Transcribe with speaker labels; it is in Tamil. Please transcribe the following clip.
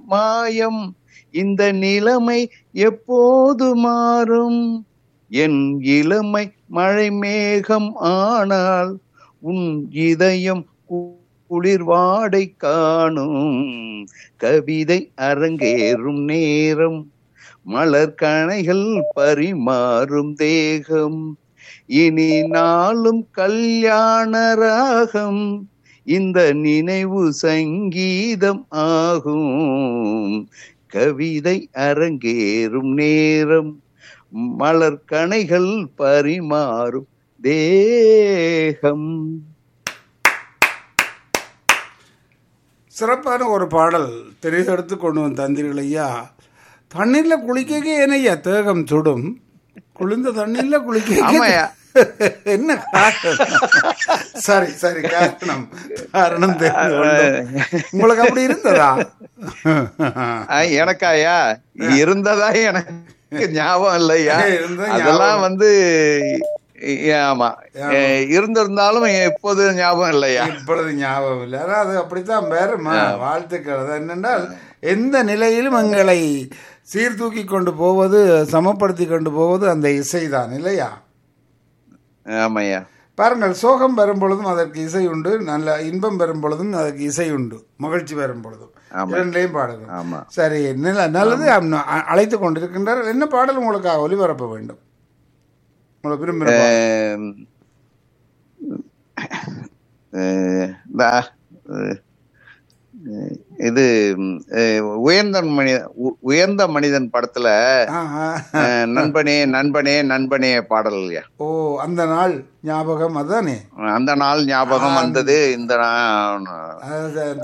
Speaker 1: மாயம் இந்த நிலைமை எப்போது மாறும் என் இளமை மழை மேகம் ஆனால் உன் இதயம் கு- குளிர் வாடை காணும் கவிதை அரங்கேறும் நேரம் மலர் கணைகள் பரிமாறும் தேகம் இனி நாளும் கல்யாண ராகம் இந்த நினைவு சங்கீதம் ஆகும் கவிதை அரங்கேறும் நேரம் மலர் கணைகள் பரிமாறும் தேகம்
Speaker 2: சிறப்பான ஒரு பாடல் தெரிந்தெடுத்து கொண்டு வந்து தந்தீர்கள் ஐயா தண்ணீரில் குளிக்க ஏனையா தேகம் சுடும் குளிர்ந்த தண்ணீர்ல குளிக்க
Speaker 1: ஆமாய்யா.
Speaker 2: என்ன காரணம் சரி சரி காரணம் காரணம் தெரிந்து கொண்டோம். உங்களுக்கு அப்படி இருந்ததா
Speaker 1: ஆ, எனக்காயா இருந்ததா எனக்கு ஞாபகம் இல்லையா
Speaker 2: இருந்தது ஞாபகம்.
Speaker 1: அதெல்லாம் வந்து இ- ஆமா எ- இருந்திருந்தாலும் எப்போது ஞாபகம் இல்லையா
Speaker 2: இப்பொழுது ஞாபகம் இல்லை ஆனால் அது அப்படித்தான் வேற வாழ்த்துக்கள் அது என்னென்றால் எந்த நிலையிலும் எங்களை சீர்தூக்கி கொண்டு போவது சமப்படுத்தி கொண்டு போவது அந்த இசைதான் இல்லையா
Speaker 1: ஆமாய்யா
Speaker 2: பாருங்கள் சோகம் வரும் பொழுதும் அதற்கு இசை உண்டு நல்ல இன்பம் வரும் பொழுதும் அதற்கு இசை உண்டு மகிழ்ச்சி வரும் பொழுதும்
Speaker 1: ஆமா.
Speaker 2: இரண்டையும் பாடுங்கள்
Speaker 1: ஆமா
Speaker 2: சரி நல்ல நல்லது அ- அழைத்து கொண்டிருக்கின்றார் என்ன பாடல் உங்களுக்கு ஒளிபரப்ப வேண்டும் உங்களுக்கு விரும்புகிற பாடல்.
Speaker 1: அஹ், அஹ், இந்த, அஹ், இது அஹ், உயர்ந்த மனிதன் உ- உயர்ந்த மனிதன் படத்துல
Speaker 2: ஆஹா.
Speaker 1: அஹ், நண்பனே நண்பனே நண்பனே பாடல்யா
Speaker 2: ஓ அந்த நாள் ஞாபகம் அதானே
Speaker 1: அந்த நாள் ஞாபகம் வந்தது இந்த நா-
Speaker 2: அது